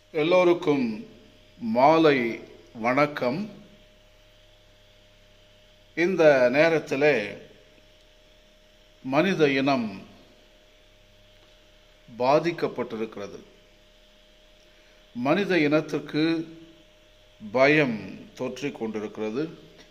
எல்லோருக்கும் மாலை வணக்கம் இந்த நேரத்திலே மனித இனம் பாதிக்கப்பட்டிருக்கிறது மனித இனத்திற்கு பயம் தொற்றிக் கொண்டிருக்கிறது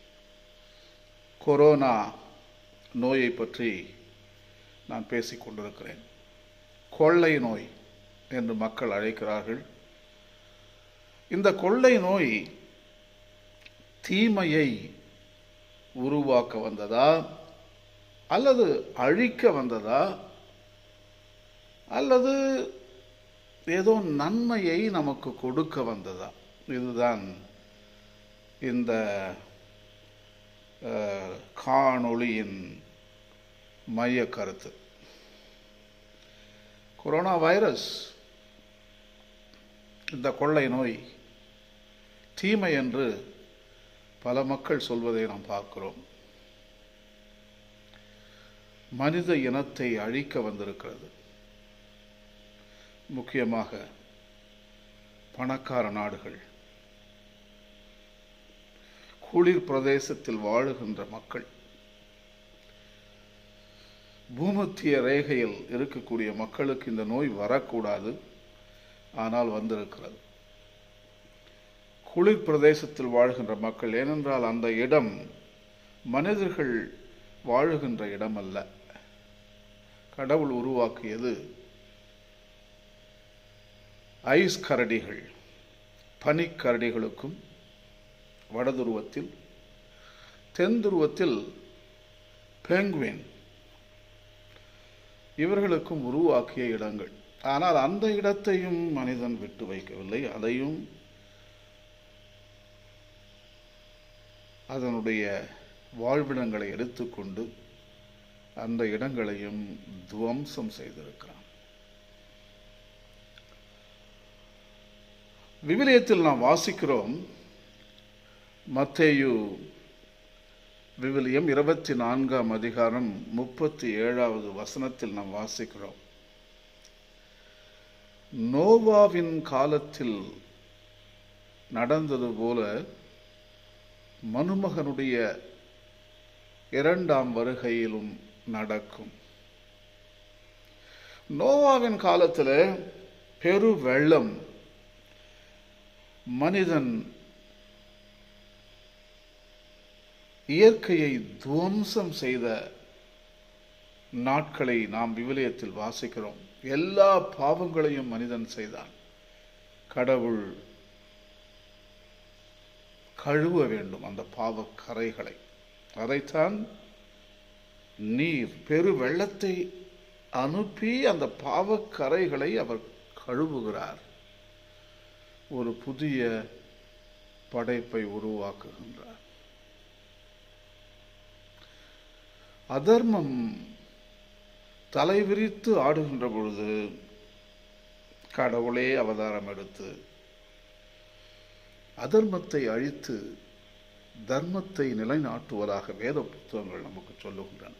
கொரோனா நோயை பற்றி நான் பேசிக் கொண்டிருக்கிறேன் கொள்ளை நோய் என்று மக்கள் அழைக்கிறார்கள் இந்த கொள்ளை நோய் தீமையை உருவாக்க வந்ததா அல்லது அழிக்க வந்ததா அல்லது ஏதோ நன்மையை நமக்கு கொடுக்க வந்ததா இதுதான் இந்த அஹ், காணொளியின் மைய கருத்து கொரோனா வைரஸ் இந்த கொள்ளை நோய் தீமை என்று பல மக்கள் சொல்வதை நாம் பார்க்கிறோம் மனித இனத்தை அழிக்க வந்திருக்கிறது முக்கியமாக பணக்கார நாடுகள் குளிர் பிரதேசத்தில் வாழுகின்ற மக்கள் பூமத்திய ரேகையில் இருக்கக்கூடிய மக்களுக்கு இந்த நோய் வரக்கூடாது ஆனால் வந்திருக்கிறது குளிர் பிரதேசத்தில் வாழ்கின்ற மக்கள் ஏனென்றால் அந்த இடம் மனிதர்கள் வாழுகின்ற இடம் அல்ல கடவுள் உருவாக்கியது ஐஸ் கரடிகள் பனிக்கரடிகளுக்கும் வடதுருவத்தில் தென் துருவத்தில் பெங்குவின் இவர்களுக்கும் உருவாக்கிய இடங்கள் ஆனால் அந்த இடத்தையும் மனிதன் விட்டு வைக்கவில்லை அதையும் அதனுடைய வாழ்விடங்களை எடுத்துக்கொண்டு அந்த இடங்களையும் துவம்சம் செய்திருக்கிறான் விவிலியத்தில் நாம் வாசிக்கிறோம் மத்தேயு விவிலியம் இருபத்தி நான்காம் அதிகாரம் முப்பத்தி ஏழாவது வசனத்தில் நாம் வாசிக்கிறோம் நோவாவின் காலத்தில் நடந்தது போல மனுமகனுடைய இரண்டாம் வருகையிலும் நடக்கும் நோவாவின் காலத்தில் பெரு வெள்ளம் மனிதன் இயற்கையை துவம்சம் செய்த நாட்களை நாம் விவிலியத்தில் வாசிக்கிறோம் எல்லா பாவங்களையும் மனிதன் செய்தான் கடவுள் கழுவ வேண்டும் அந்த பாவ கரைகளை அதைத்தான் நீர் பெரு வெள்ளத்தை அனுப்பி அந்த பாவக்கரைகளை அவர் கழுவுகிறார் ஒரு புதிய படைப்பை உருவாக்குகின்றார் அதர்மம் தலைவிரித்து ஆடுகின்ற பொழுது கடவுளே அவதாரம் எடுத்து அதர்மத்தை அழித்து தர்மத்தை நிலைநாட்டுவதாக வேத புத்தகங்கள் நமக்கு சொல்லுகின்றன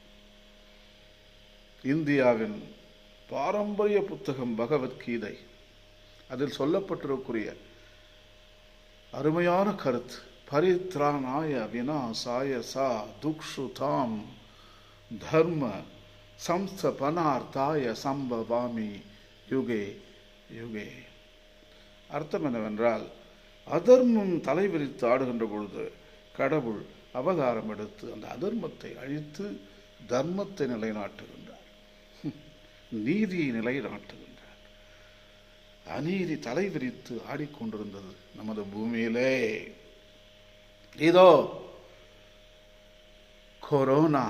இந்தியாவின் பாரம்பரிய புத்தகம் பகவத்கீதை அதில் சொல்லப்பட்டிருக்கிற அருமையான கருத்து பரித்ராணாய வினாசாய சா துக்ஷுதாம் தர்ம சம்ஸ்தபனார்த்தாய சம்பவாமி யுகே யுகே அர்த்தம் என்னவென்றால் அதர்மம் தலைவிரித்து ஆடுகின்ற பொழுது கடவுள் அவதாரம் எடுத்து அந்த அதர்மத்தை அழித்து தர்மத்தை நிலைநாட்டுகின்றார் நீதியை நிலைநாட்டுகின்றார் அநீதி தலைவிரித்து ஆடிக்கொண்டிருந்தது நமது பூமியிலே இதோ கொரோனா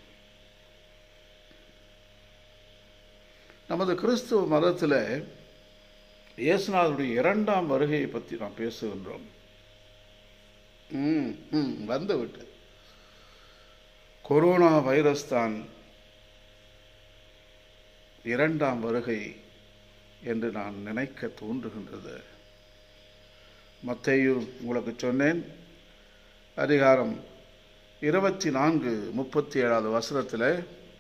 நமது கிறிஸ்துவ மதத்தில் இயேசுநாதனுடைய இரண்டாம் வருகையை பற்றி நாம் பேசுகின்றோம் ம், ம், வந்து விட்டு கொரோனா வைரஸ் தான் இரண்டாம் வருகை என்று நான் நினைக்க தோன்றுகின்றது மத்தேயு உங்களுக்கு சொன்னேன் அதிகாரம் இருபத்தி நான்கு முப்பத்தி ஏழாவது வசனத்தில்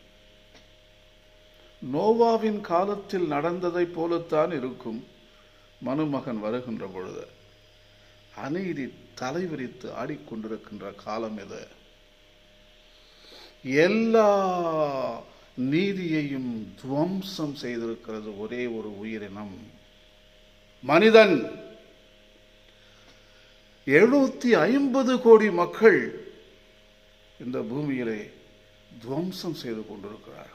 நோவாவின் காலத்தில் நடந்ததைப் போலத்தான் இருக்கும் மனுமகன் வருகின்ற பொழுது அநீதி தலைவிரித்து ஆடிக்கொண்டிருக்கின்ற காலம் இது எல்லா நீதியையும் துவம்சம் செய்திருக்கிறது ஒரே ஒரு உயிரினம் மனிதன் எழுநூத்தி ஐம்பது கோடி மக்கள் இந்த பூமியிலே துவம்சம் செய்து கொண்டிருக்கிறார்கள்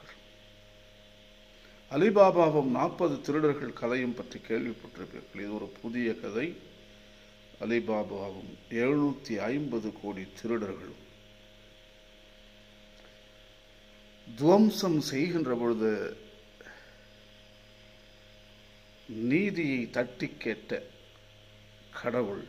அலிபாபாவும் நாற்பது திருடர்கள் கதையும் பற்றி கேள்விப்பட்டிருப்பீர்கள் இது ஒரு புதிய கதை அலிபாபாவும் எழுநூத்தி ஐம்பது கோடி திருடர்களும் துவம்சம் செய்கின்ற பொழுது நீதியை தட்டி கேட்ட கடவுள்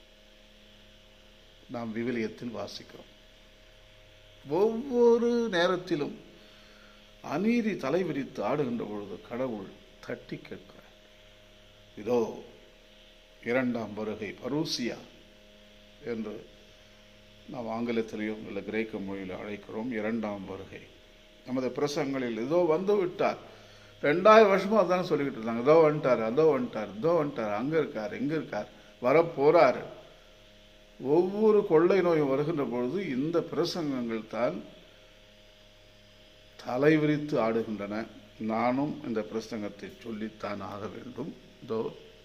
நாம் விவிலியத்தில் வாசிக்கிறோம் ஒவ்வொரு நேரத்திலும் அநீதி தலைவிரித்து ஆடுகின்ற பொழுது கடவுள் தட்டி கேட்கிறார் இதோ இரண்டாம் வருகை பரூசியா என்று நாம் ஆங்கிலத்திலேயும் இல்லை கிரேக்க மொழியில் அழைக்கிறோம் இரண்டாம் வருகை நமது பிரசங்களில் இதோ வந்து விட்டார் ரெண்டாயிரம் வருஷமா அதானே சொல்லிக்கிட்டு இருந்தாங்க இதோ வந்துட்டார் அதோ வந்துட்டார் இதோ வந்துட்டார் அங்க இருக்கார் எங்க இருக்கார் வர போறாரு ஒவ்வொரு கொள்ளை நோயும் வருகின்ற பொழுது இந்த பிரசங்கங்கள் தான் தலைவிரித்து ஆடுகின்றன நானும் இந்த பிரசங்கத்தை சொல்லித்தான் ஆக வேண்டும் இதோ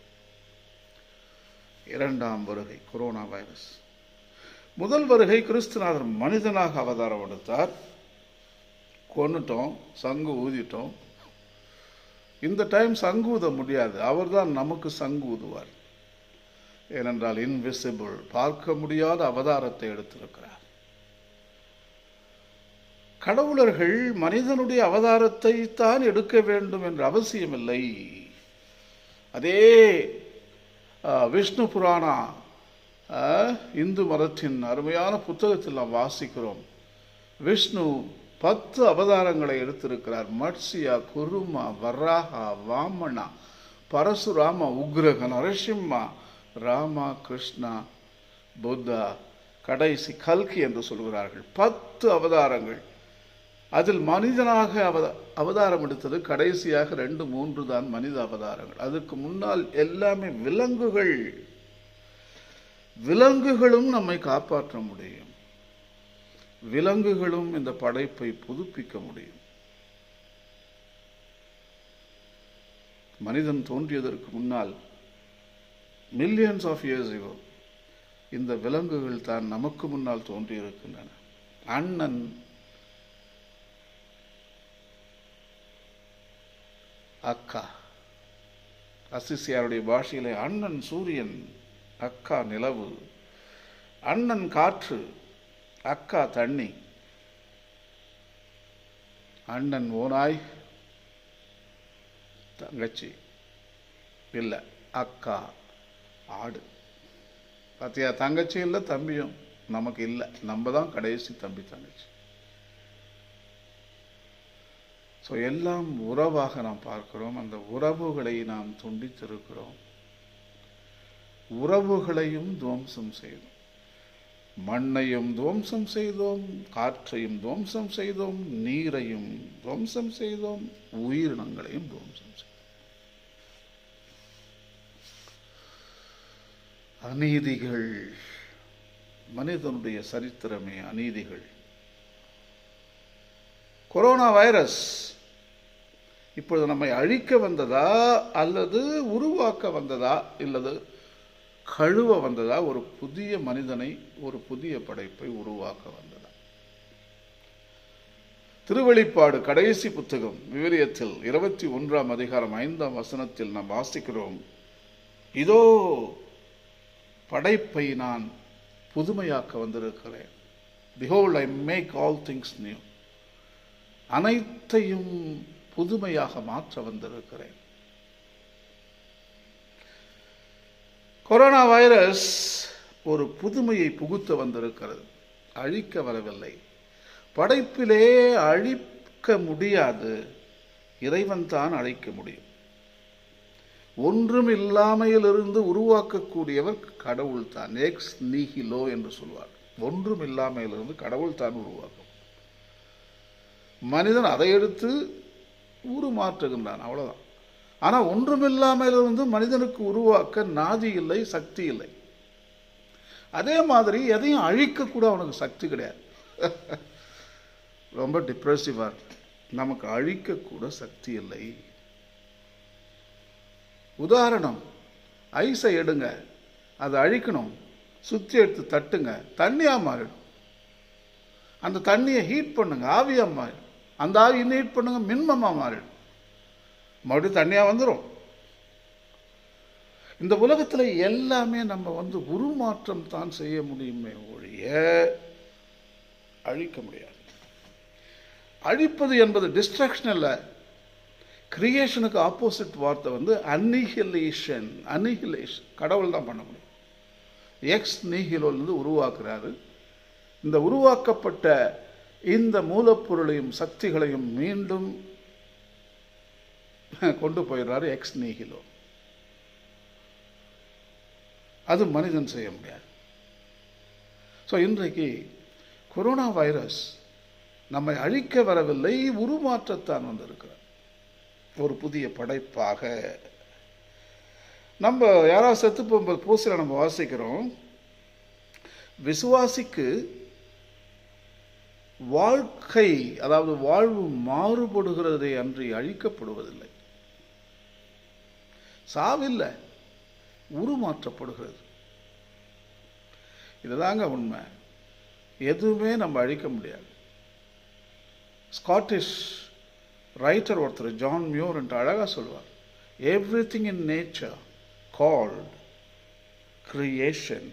இரண்டாம் வருகை கொரோனா வைரஸ் முதல் வருகை கிறிஸ்துநாதர் மனிதனாக அவதாரம் எடுத்தார் கொன்னுட்டோம் சங்கு ஊதிட்டோம் இந்த டைம் சங்கு ஊத முடியாது அவர்தான் நமக்கு சங்கு ஊதுவார் ஏனென்றால் இன்விசிபிள் பார்க்க முடியாத அவதாரத்தை எடுத்திருக்கிறார் கடவுளர்கள் மனிதனுடைய அவதாரத்தை தான் எடுக்க வேண்டும் என்ற அவசியமில்லை அதே விஷ்ணு புராணா இந்து மதத்தின் அருமையான புத்தகத்தில் நாம் வாசிக்கிறோம் விஷ்ணு பத்து அவதாரங்களை எடுத்திருக்கிறார் மட்சியா குருமா வராகா வாமனா பரசுராம உக்ரக நரசிம்மா ராமா கிருஷ்ணா புத்தா கடைசி கல்கி என்று சொல்கிறார்கள் பத்து அவதாரங்கள் அதில் மனிதனாக அவத அவதாரம் எடுத்தது கடைசியாக ரெண்டு மூன்று தான் மனித அவதாரங்கள் அதுக்கு முன்னால் எல்லாமே விலங்குகள் விலங்குகளும் நம்மை காப்பாற்ற முடியும் விலங்குகளும் இந்த படைப்பை புதுப்பிக்க முடியும் மனிதன் தோன்றியதற்கு முன்னால் மில்லியன்ஸ் ஆஃப் இயர்ஸ் இவோ இந்த விலங்குகள் தான் நமக்கு முன்னால் தோன்றியிருக்கின்றன அண்ணன் அக்கா அசிசியாருடைய பாஷையிலே அண்ணன் சூரியன் அக்கா நிலவு அண்ணன் காற்று அக்கா தண்ணி அண்ணன் ஓனாய் தங்கச்சி இல்லை அக்கா ஆடு பார்த்தியா தங்கச்சி இல்லை தம்பியும் நமக்கு இல்லை நம்ம தான் கடைசி தம்பி தங்கச்சி ஸோ எல்லாம் உறவாக நாம் பார்க்கிறோம் அந்த உறவுகளை நாம் துண்டித்திருக்கிறோம் உறவுகளையும் துவம்சம் செய்தோம் மண்ணையும் துவம்சம் செய்தோம் காற்றையும் துவம்சம் செய்தோம் நீரையும் துவம்சம் செய்தோம் உயிரினங்களையும் துவம்சம் செய்தோம் அநீதிகள் மனிதனுடைய சரித்திரமே அநீதிகள் கொரோனா வைரஸ் இப்பொழுது நம்மை அழிக்க வந்ததா அல்லது உருவாக்க வந்ததா இல்லது கழுவ வந்ததா ஒரு புதிய மனிதனை ஒரு புதிய படைப்பை உருவாக்க வந்ததா திருவெளிப்பாடு கடைசி புத்தகம் விவிலியத்தில் இருபத்தி ஒன்றாம் அதிகாரம் ஐந்தாம் வசனத்தில் நாம் வாசிக்கிறோம் இதோ படைப்பை நான் புதுமையாக்க வந்திருக்கிறேன் behold I make all things new அனைத்தையும் புதுமையாக மாற்ற வந்திருக்கிறேன் கொரோனா வைரஸ் ஒரு புதுமையை புகுத்த வந்திருக்கிறது அழிக்க வரவில்லை படைப்பிலே அழிக்க முடியாது இறைவன் தான் அழிக்க முடியும் ஒன்றும் இல்லாமையிலிருந்து உருவாக்கக்கூடியவர் கடவுள் தான் எக்ஸ் நீஹிலோ என்று சொல்வார் ஒன்றும் இல்லாமையிலிருந்து கடவுள் தான் உருவாக்கும் மனிதன் அதை எடுத்து உருமாற்றுகின்றான் அவ்வளவுதான் ஆனால் ஒன்றுமில்லாமலிருந்து மனிதனுக்கு உருவாக்க நாதி இல்லை சக்தி இல்லை அதே மாதிரி எதையும் அழிக்க கூட அவனுக்கு சக்தி கிடையாது ரொம்ப டிப்ரெசிவா இருக்கு நமக்கு அழிக்க கூட சக்தி இல்லை உதாரணம் ஐஸை எடுங்க அதை அழிக்கணும் சுத்தி எடுத்து தட்டுங்க தண்ணியா மாறிடும் அந்த தண்ணியை ஹீட் பண்ணுங்க ஆவியா மாறிடும் அந்த ஆவி இன்னும் ஹீட் பண்ணுங்க மின்மமா மாறிடும் மறுபடியும் தண்ணியா வந்துடும் இந்த உலகத்துல எல்லாமே நம்ம வந்து உருமாற்றம் தான் செய்ய முடியுமே ஒழிய அழிக்க முடியாது அழிப்பது என்பது டிஸ்ட்ரக்ஷன் அல்ல கிரியேஷனுக்கு ஆப்போசிட் வார்த்தை வந்து அன்னிஹிலேஷன் அன்னிஹிலேஷன் கடவுள் தான் பண்ண முடியும் எக்ஸ் நீஹிலோலேருந்து உருவாக்குறாரு இந்த உருவாக்கப்பட்ட இந்த மூலப்பொருளையும் சக்திகளையும் மீண்டும் கொண்டு போயிடுறாரு எக்ஸ் நீஹிலோ அது மனிதன் செய்ய முடியாது ஸோ இன்றைக்கு கொரோனா வைரஸ் நம்மை அழிக்க வரவில்லை உருமாற்றத்தான் வந்திருக்கிறார் ஒரு புதிய படைப்பாக நம்ம யாராவது செத்து போகும்போது பூசில நம்ம வாசிக்கிறோம் விசுவாசிக்கு வாழ்க்கை அதாவது வாழ்வு மாறுபடுகிறதே அன்றி அழிக்கப்படுவதில்லை சாவில்லை உருமாற்றப்படுகிறது இதுதாங்க உண்மை எதுவுமே நம்ம அழிக்க முடியாது ஸ்காட்டிஷ் ரைட்டர் ஒருத்தர் ஜான் மியூர் என்று அழகா சொல்வார் everything in nature called creation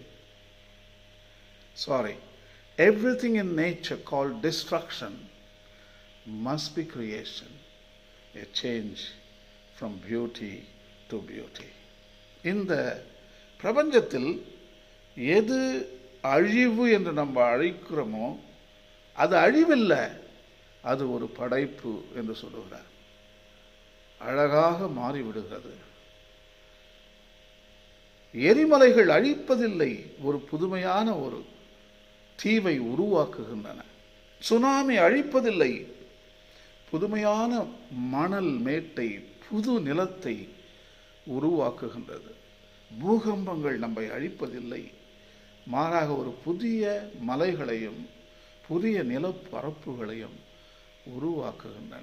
sorry everything in nature called destruction must be creation, a change from beauty to beauty. இந்த பிரபஞ்சத்தில் எது அழிவு என்று நம்ம அழைக்கிறோமோ அது அழிவில்லை அது ஒரு படைப்பு என்று சொல்லுகிறார் அழகாக மாறிவிடுகிறது எரிமலைகள் அழிப்பதில்லை ஒரு புதுமையான ஒரு தீவை உருவாக்குகின்றன சுனாமி அழிப்பதில்லை புதுமையான மணல் மேட்டை புது நிலத்தை உருவாக்குகின்றது பூகம்பங்கள் நம்மை அழிப்பதில்லை மாறாக ஒரு புதிய மலைகளையும் புதிய நிலப்பரப்புகளையும் உருவாக்குகின்றன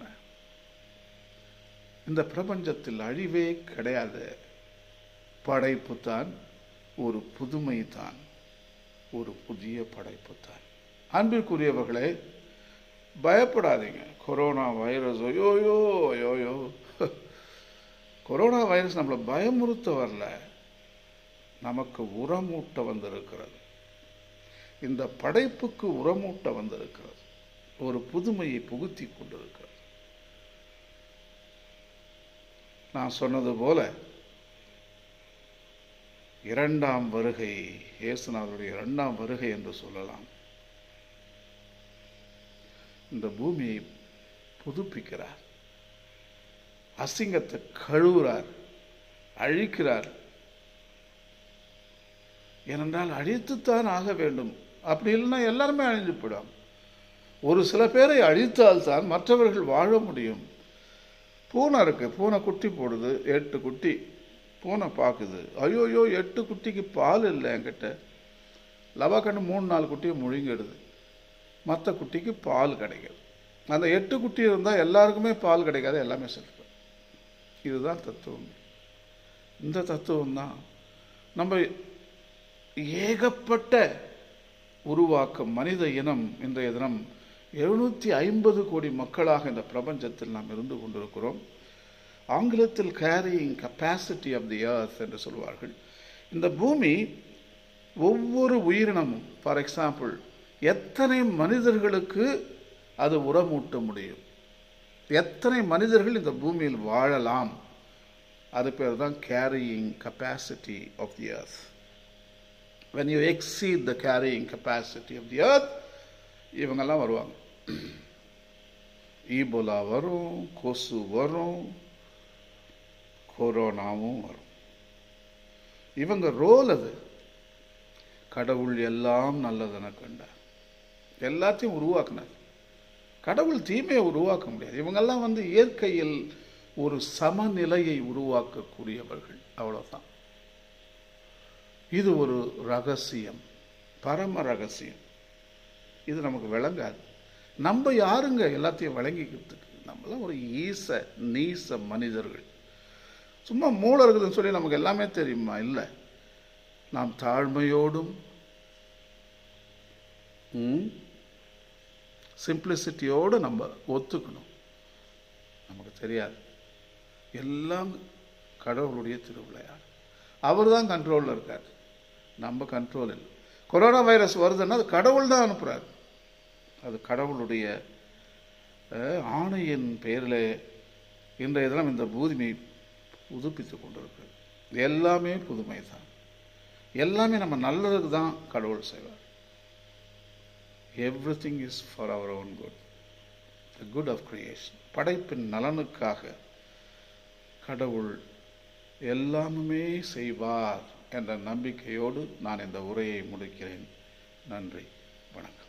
இந்த பிரபஞ்சத்தில் அழிவே கிடையாது படைப்பு தான் ஒரு புதுமை தான் ஒரு புதிய படைப்பு தான் அன்பிற்குரியவர்களே பயப்படாதீங்க கொரோனா வைரஸ் ஐயோயோ ஐயோயோ கொரோனா வைரஸ் நம்மளை பயமுறுத்த வரல நமக்கு உரமூட்ட வந்திருக்கிறது இந்த படைப்புக்கு உரமூட்ட வந்திருக்கிறது ஒரு புதுமையை புகுத்தி கொண்டிருக்கிறது நான் சொன்னது போல இரண்டாம் வருகை இயேசுநாதருடைய இரண்டாம் வருகை என்று சொல்லலாம் இந்த பூமியை புதுப்பிக்கிறார் அசிங்கத்தை கழுவுறார் அழிக்கிறார் ஏனென்றால் அழித்துத்தான் ஆக வேண்டும் அப்படி இல்லைன்னா எல்லாருமே அழிஞ்சு போயிடும் ஒரு சில பேரை அழித்தால்தான் மற்றவர்கள் வாழ முடியும் பூனை இருக்கு பூனை குட்டி போடுது எட்டு குட்டி பூனை பார்க்குது ஐயோயோ எட்டு குட்டிக்கு பால் இல்லை என்கிட்ட லவாக்கண்ணு மூணு நாலு குட்டியை முழுங்கிடுது மற்ற குட்டிக்கு பால் கிடைக்குது அந்த எட்டு குட்டி இருந்தால் எல்லாருக்குமே பால் கிடைக்காது எல்லாமே செல்ஃபு இதுதான் தத்துவம் இந்த தத்துவம் தான் நம்ம ஏகப்பட்ட உருவாக்கம் மனித இனம் இன்றைய தினம் எழுநூற்றி ஐம்பது கோடி மக்களாக இந்த பிரபஞ்சத்தில் நாம் இருந்து கொண்டிருக்கிறோம் ஆங்கிலத்தில் carrying capacity of the earth என்று சொல்வார்கள் இந்த பூமி ஒவ்வொரு உயிரினமும் ஃபார் எக்ஸாம்பிள் எத்தனை மனிதர்களுக்கு அது உரமூட்ட முடியும் எத்தனை மனிதர்கள் இந்த பூமியில் வாழலாம் அது பேர் தான் carrying capacity of the earth when you exceed the carrying capacity of the earth இவங்கெல்லாம் வருவாங்க ஈபோலா வரும் கொசு வரும் கொரோனாவும் வரும் இவங்க ரோல் அது கடவுள் எல்லாம் நல்லதென கண்டார் எல்லாத்தையும் உருவாக்குனார் கடவுள் தீமையை உருவாக்க முடியாது இவங்கெல்லாம் வந்து இயற்கையில் ஒரு சமநிலையை உருவாக்கக்கூடியவர்கள் அவ்வளவுதான் இது ஒரு ரகசியம் பரம ரகசியம் இது நமக்கு விளங்காது நம்ம யாருங்க எல்லாத்தையும் விளங்கிக்கிறதுக்கு நம்மளாம் ஒரு ஈச நீச மனிதர்கள் சும்மா மூளை இருக்குதுன்னு சொல்லி நமக்கு எல்லாமே தெரியுமா இல்லை நாம் தாழ்மையோடும் சிம்பிளிசிட்டியோடு நம்ம ஒத்துக்கணும் நமக்கு தெரியாது எல்லாம் கடவுளுடைய திருவிளையாடு அவர் தான் கண்ட்ரோலில் இருக்கார் நம்ம கண்ட்ரோல் இல்லை கொரோனா வைரஸ் வருதுன்னா அது கடவுள் தான் அனுப்புகிறார் அது கடவுளுடைய அஹ், ஆணையின் பெயரில் இன்றைய தினம் இந்த பூமியை புதுப்பித்து கொண்டிருக்கிறது எல்லாமே புதுமை தான் எல்லாமே நம்ம நல்லதுக்கு தான் கடவுள் செய்வார் everything is for our own good the good of creation படைப்பின் நலனுக்காக கடவுள் எல்லாமுமே செய்வார் என்ற நம்பிக்கையோடு நான் இந்த உரையை முடிக்கிறேன் நன்றி வணக்கம்